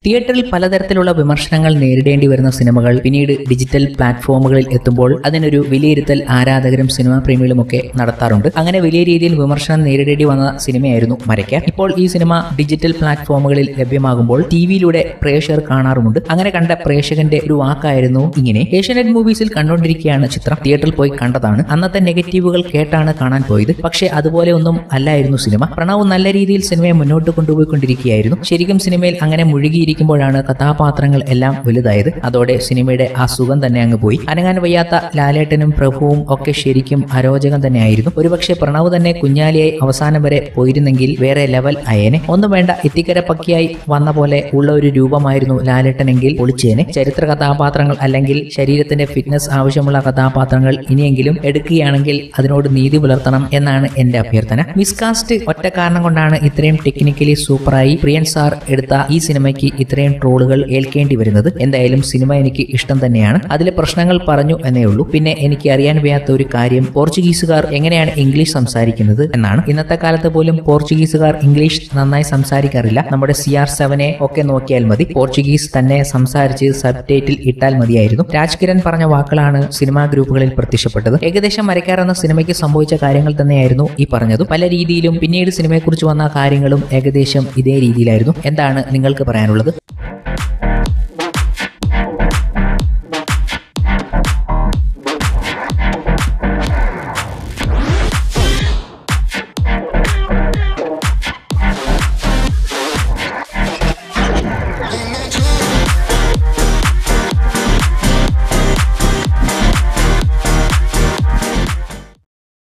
തിയേറ്ററിൽ പലതരത്തിലുള്ള വിമർശനങ്ങൾ നേരിടേണ്ടി വരുന്ന സിനിമകൾ പിന്നീട് ഡിജിറ്റൽ പ്ലാറ്റ്ഫോമുകളിൽ എത്തുമ്പോൾ അതിനൊരു വിലയിരുത്തൽ ആരാധകരും സിനിമാ പ്രേമികളുമൊക്കെ നടത്താറുണ്ട് അങ്ങനെ വലിയ രീതിയിൽ വിമർശനം നേരിടേണ്ടി വന്ന സിനിമയായിരുന്നു മരയ്ക്ക ഇപ്പോൾ ഈ സിനിമ ഡിജിറ്റൽ പ്ലാറ്റ്ഫോമുകളിൽ ലഭ്യമാകുമ്പോൾ ടി വിയിലൂടെ പ്രേക്ഷകർ കാണാറുമുണ്ട് അങ്ങനെ കണ്ട പ്രേക്ഷകന്റെ ഒരു വാക്കായിരുന്നു ഇങ്ങനെ ഏഷ്യാനെറ്റ് മൂവീസിൽ കണ്ടുകൊണ്ടിരിക്കുകയാണ് ചിത്രം തിയേറ്ററിൽ പോയി കണ്ടതാണ് അന്നത്തെ നെഗറ്റീവുകൾ കേട്ടാണ് കാണാൻ പോയത് പക്ഷേ അതുപോലെ ഒന്നും അല്ലായിരുന്നു സിനിമ പ്രണവ് നല്ല രീതിയിൽ സിനിമയെ മുന്നോട്ട് കൊണ്ടുപോയിക്കൊണ്ടിരിക്കുകയായിരുന്നു ശരിക്കും സിനിമയിൽ അങ്ങനെ മുഴുകിയിരിക്കുമ്പോഴാണ് കഥാപാത്രങ്ങൾ എല്ലാം വലുതായത് അതോടെ സിനിമയുടെ ആ സുഖം തന്നെ അങ്ങ് പോയി അനങ്ങാൻ വയ്യാത്ത ലാലേട്ടനും പ്രഭുവും ഒക്കെ ശരിക്കും അരോചകം തന്നെയായിരുന്നു ഒരുപക്ഷെ പ്രണവ് തന്നെ കുഞ്ഞാലിയായി അവസാനം വരെ പോയിരുന്നെങ്കിൽ വേറെ ലെവൽ അയേനെ ഒന്നും വേണ്ട ഇത്തിക്കര പക്കിയായി വന്ന പോലെ ഉള്ള ഒരു രൂപമായിരുന്നു ലാലേട്ടനെങ്കിൽ പൊളിച്ചേനെ ചരിത്ര കഥാപാത്രങ്ങൾ അല്ലെങ്കിൽ ശരീരത്തിന്റെ ഫിറ്റ്നസ് ആവശ്യമുള്ള കഥാപാത്രങ്ങൾ ഇനിയെങ്കിലും എടുക്കുകയാണെങ്കിൽ അതിനോട് നീതി പുലർത്തണം എന്നാണ് എന്റെ അഭ്യർത്ഥന മിസ്കാസ്റ്റ് ഒറ്റ കാരണം കൊണ്ടാണ് ഇത്രയും ടെക്നിക്കലി സൂപ്പറായി പ്രിയൻ സാർ എടുത്ത ഈ സിനിമയ്ക്ക് ഇത്രയും ട്രോളുകൾ ഏൽക്കേണ്ടി വരുന്നത് എന്തായാലും സിനിമ എനിക്ക് ഇഷ്ടം തന്നെയാണ് അതിലെ പ്രശ്നങ്ങൾ പറഞ്ഞു എന്നേ ഉള്ളൂ പിന്നെ എനിക്ക് അറിയാൻ വയ്യാത്ത ഒരു കാര്യം പോർച്ചുഗീസുകാർ എങ്ങനെയാണ് ഇംഗ്ലീഷ് സംസാരിക്കുന്നത് എന്നാണ് ഇന്നത്തെ കാലത്ത് പോലും പോർച്ചുഗീസുകാർ ഇംഗ്ലീഷ് നന്നായി സംസാരിക്കാറില്ല നമ്മുടെ സി ആർ സെവനെ ഒക്കെ നോക്കിയാൽ മതി പോർച്ചുഗീസ് തന്നെ സംസാരിച്ച് സബ് ടൈറ്റിൽ ഇട്ടാൽ മതിയായിരുന്നു രാജ് കിരൺ പറഞ്ഞ വാക്കുകളാണ് സിനിമാ ഗ്രൂപ്പുകളിൽ പ്രത്യക്ഷപ്പെട്ടത് ഏകദേശം മരക്കാർ എന്ന സിനിമയ്ക്ക് സംഭവിച്ച കാര്യങ്ങൾ തന്നെയായിരുന്നു ഈ പറഞ്ഞതും പല രീതിയിലും പിന്നീട് സിനിമയെക്കുറിച്ച് വന്ന കാര്യങ്ങളും ഏകദേശം ഇതേ രീതിയിലായിരുന്നു എന്താണ് നിങ്ങൾക്ക് പറയാനുള്ളത്